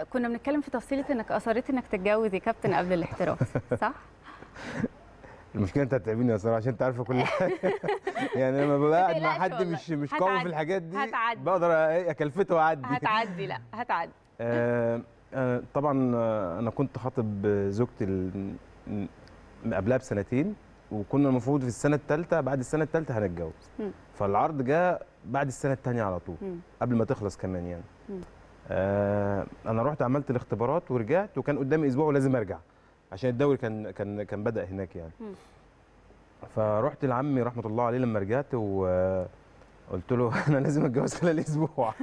كنا بنتكلم في تفصيله انك اصريت انك تتجوز يا كابتن قبل الاحتراف صح المشكله انت هتتعبيني يا ساره عشان انت عارفه كل حاجه يعني لما ببقى قاعد مع تقلقش حد والله. مش مش قوي هتعدي. في الحاجات دي هتعدي. بقدر ايه اكلفته واعدي هتعدي لا هتعدي آه آه طبعا آه، انا كنت خاطب زوجتي ال- م- قبلها بسنتين وكنا المفروض في السنه الثالثه بعد السنه الثالثه هنتجوز مم. فالعرض جاء بعد السنه الثانيه على طول مم. قبل ما تخلص كمان يعني مم. آه انا رحت عملت الاختبارات ورجعت وكان قدامي اسبوع ولازم ارجع عشان الدوري كان كان كان بدا هناك يعني مم. فرحت لعمي رحمه الله عليه لما رجعت وقلت له انا لازم اتجوز خلال اسبوع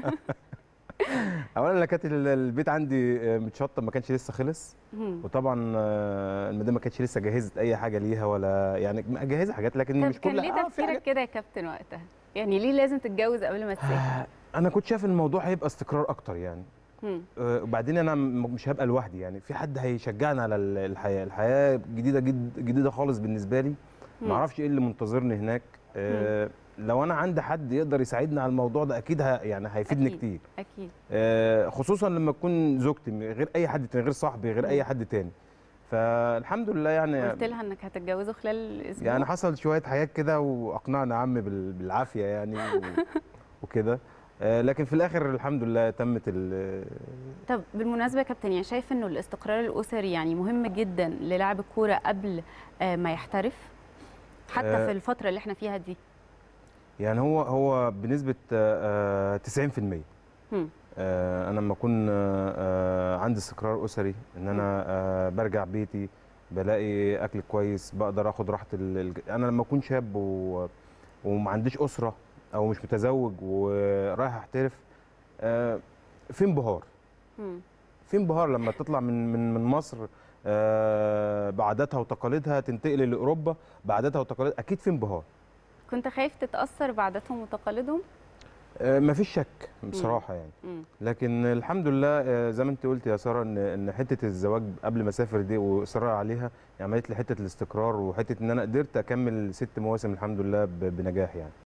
اولا انا كانت ال- البيت عندي آه، متشطب ما كانش لسه خلص مم. وطبعا آه، المدام ما كانتش لسه جهزت اي حاجه ليها ولا يعني مجهزه حاجات لكن طب مش كان كل ليه آه، في تفكيرك حاجات. كده يا كابتن وقتها يعني ليه لازم تتجوز قبل ما تسافر آه، انا كنت شايف الموضوع هيبقى استقرار اكتر يعني مم. آه، وبعدين انا م- مش هبقى لوحدي يعني في حد هيشجعني على ال- الحياه الحياه جديده جد جديده خالص بالنسبه لي مم. ما اعرفش ايه اللي منتظرني هناك آه، لو انا عندي حد يقدر يساعدني على الموضوع ده اكيد ه- يعني هيفيدني أكيد. كتير اكيد آه، خصوصا لما تكون زوجتي من غير اي حد تاني غير صاحبي غير اي حد تاني فالحمد لله يعني قلت لها انك هتتجوزه خلال الاسبوع يعني حصل شويه حاجات كده واقنعنا عمي بال- بالعافيه يعني و- وكده آه، لكن في الاخر الحمد لله تمت ال- طب بالمناسبه يا كابتن يعني شايف انه الاستقرار الاسري يعني مهم جدا للاعب الكوره قبل آه، ما يحترف حتى آه. في الفتره اللي احنا فيها دي يعني هو هو بنسبه آه، آه، 90% مم. آه، انا لما اكون آه، آه، عندي استقرار اسري ان انا آه، برجع بيتي بلاقي اكل كويس بقدر اخد راحه ال- الج- انا لما اكون شاب و... وما عنديش اسره او مش متزوج ورايح احترف آه، في انبهار مم. في انبهار لما تطلع من من من مصر آه، بعاداتها وتقاليدها تنتقل لاوروبا بعاداتها وتقاليدها اكيد في انبهار كنت خايف تتاثر بعاداتهم وتقاليدهم آه، مفيش شك بصراحه يعني مم. لكن الحمد لله آه، زي ما انت قلت يا ساره ان ان حته الزواج قبل ما اسافر دي واصرار عليها يعني عملت لي حته الاستقرار وحته ان انا قدرت اكمل ست مواسم الحمد لله ب- بنجاح يعني